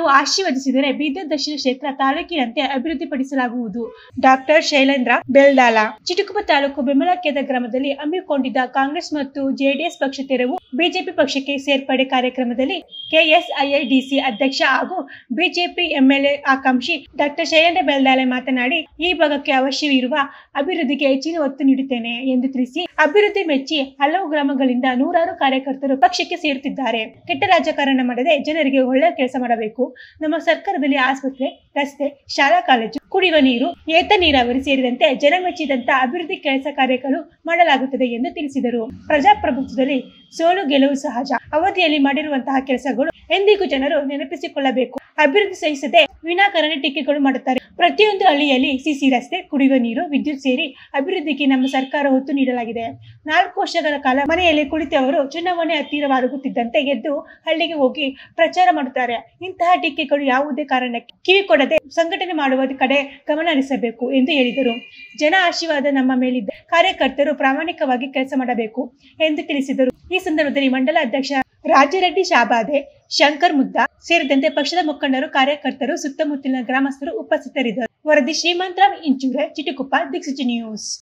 ಆಶೀರ್ವದಿಸಿದರೆ ಬೀದರ್ ದಕ್ಷಿಣ ಕ್ಷೇತ್ರ ತಾಲೂಕಿನಂತೆ ಅಭಿವೃದ್ಧಿಪಡಿಸಲಾಗುವುದು ಡಾಕ್ಟರ್ ಶೈಲೇಂದ್ರ ಬೆಲ್ದಾಲ ಚಿಟುಕುಪ ತಾಲೂಕು ಬೆಮಲಕೆದ ಗ್ರಾಮದಲ್ಲಿ ಹಮ್ಮಿಕೊಂಡಿದ್ದ ಕಾಂಗ್ರೆಸ್ ಮತ್ತು ಜೆಡಿಎಸ್ ಪಕ್ಷ ತೆರವು ಬಿಜೆಪಿ ಪಕ್ಷಕ್ಕೆ ಸೇರ್ಪಡೆ ಕಾರ್ಯಕ್ರಮದಲ್ಲಿ ಕೆಎಸ್ಐಐಡಿಸಿ ಅಧ್ಯಕ್ಷ ಹಾಗೂ ಬಿಜೆಪಿ ಎಂಎಲ್ಎ ಆಕಾಂಕ್ಷಿ ಡಾಕ್ಟರ್ ಶೈಲೇಂದ್ರ ಬೆಲ್ದಾಲೆ ಮಾತನಾಡಿ ಈ ಭಾಗಕ್ಕೆ ಅವಶ್ಯವಿರುವ ಅಭಿವೃದ್ಧಿಗೆ ಹೆಚ್ಚಿನ ಒತ್ತು ನೀಡುತ್ತೇನೆ ಎಂದು ತಿಳಿಸಿ ಅಭಿವೃದ್ಧಿ ಮೆಚ್ಚಿ ಹಲವು ಗ್ರಾಮಗಳಿಂದ ನೂರಾರು ಕಾರ್ಯಕರ್ತರು ಪಕ್ಷಕ್ಕೆ ಸೇರುತ್ತಿದ್ದಾರೆ ಕೆಟ್ಟ ರಾಜಕಾರಣ ಮಾಡದೆ ಜನರಿಗೆ ಒಳ್ಳೆಯ ಕೆಲಸ ಮಾಡಬೇಕು ನಮ್ಮ ಸರ್ಕಾರದಲ್ಲಿ ಆಸ್ಪತ್ರೆ ರಸ್ತೆ ಶಾಲಾ ಕಾಲೇಜು ಕುಡಿಯುವ ನೀರು ಏತ ನೀರಾವರಿ ಸೇರಿದಂತೆ ಜನ ಮೆಚ್ಚಿದಂತ ಅಭಿವೃದ್ಧಿ ಕೆಲಸ ಕಾರ್ಯಗಳು ಮಾಡಲಾಗುತ್ತದೆ ಎಂದು ತಿಳಿಸಿದರು ಪ್ರಜಾಪ್ರಭುತ್ವದಲ್ಲಿ ಸೋಲು ಗೆಲುವು ಸಹಜ ಅವಧಿಯಲ್ಲಿ ಮಾಡಿರುವಂತಹ ಕೆಲಸಗಳು ಎಂದಿಗೂ ಜನರು ನೆನಪಿಸಿಕೊಳ್ಳಬೇಕು ಅಭಿವೃದ್ಧಿ ಸಹಿಸದೆ ವಿನಾಕಾರಣ ಟೀಕೆಗಳು ಮಾಡುತ್ತಾರೆ ಪ್ರತಿಯೊಂದು ಹಳ್ಳಿಯಲ್ಲಿ ಸಿಸಿ ರಸ್ತೆ ಕುಡಿಯುವ ನೀರು ವಿದ್ಯುತ್ ಸೇರಿ ಅಭಿವೃದ್ಧಿಗೆ ನಮ್ಮ ಸರ್ಕಾರ ಒತ್ತು ನೀಡಲಾಗಿದೆ ನಾಲ್ಕು ವರ್ಷಗಳ ಕಾಲ ಮನೆಯಲ್ಲಿ ಕುಳಿತವರು ಚುನಾವಣೆ ಹತ್ತಿರವಾಗುತ್ತಿದ್ದಂತೆ ಎದ್ದು ಹಳ್ಳಿಗೆ ಹೋಗಿ ಪ್ರಚಾರ ಮಾಡುತ್ತಾರೆ ಇಂತಹ ಟೀಕೆಗಳು ಯಾವುದೇ ಕಾರಣಕ್ಕೆ ಕಿವಿ ಕೊಡದೆ ಸಂಘಟನೆ ಮಾಡುವ ಕಡೆ ಗಮನ ಹರಿಸಬೇಕು ಎಂದು ಹೇಳಿದರು ಜನ ಆಶೀರ್ವಾದ ನಮ್ಮ ಮೇಲಿದ್ದ ಕಾರ್ಯಕರ್ತರು ಪ್ರಾಮಾಣಿಕವಾಗಿ ಕೆಲಸ ಮಾಡಬೇಕು ಎಂದು ತಿಳಿಸಿದರು ಈ ಸಂದರ್ಭದಲ್ಲಿ ಮಂಡಲ ಅಧ್ಯಕ್ಷ ರಾಜರೆಡ್ಡಿ ಶಾಬಾದೆ ಶಂಕರ್ ಮುದ್ದ ಸೇರಿದಂತೆ ಪಕ್ಷದ ಮುಖಂಡರು ಕಾರ್ಯಕರ್ತರು ಸುತ್ತಮುತ್ತಲಿನ ಗ್ರಾಮಸ್ಥರು ಉಪಸ್ಥಿತರಿದ್ದರು ವರದಿ ಶ್ರೀಮಂತರಾವ್ ಇಂಚೂರೆ ಚಿಟುಕುಪ್ಪ ದಿಕ್ಸೂಚಿ ನ್ಯೂಸ್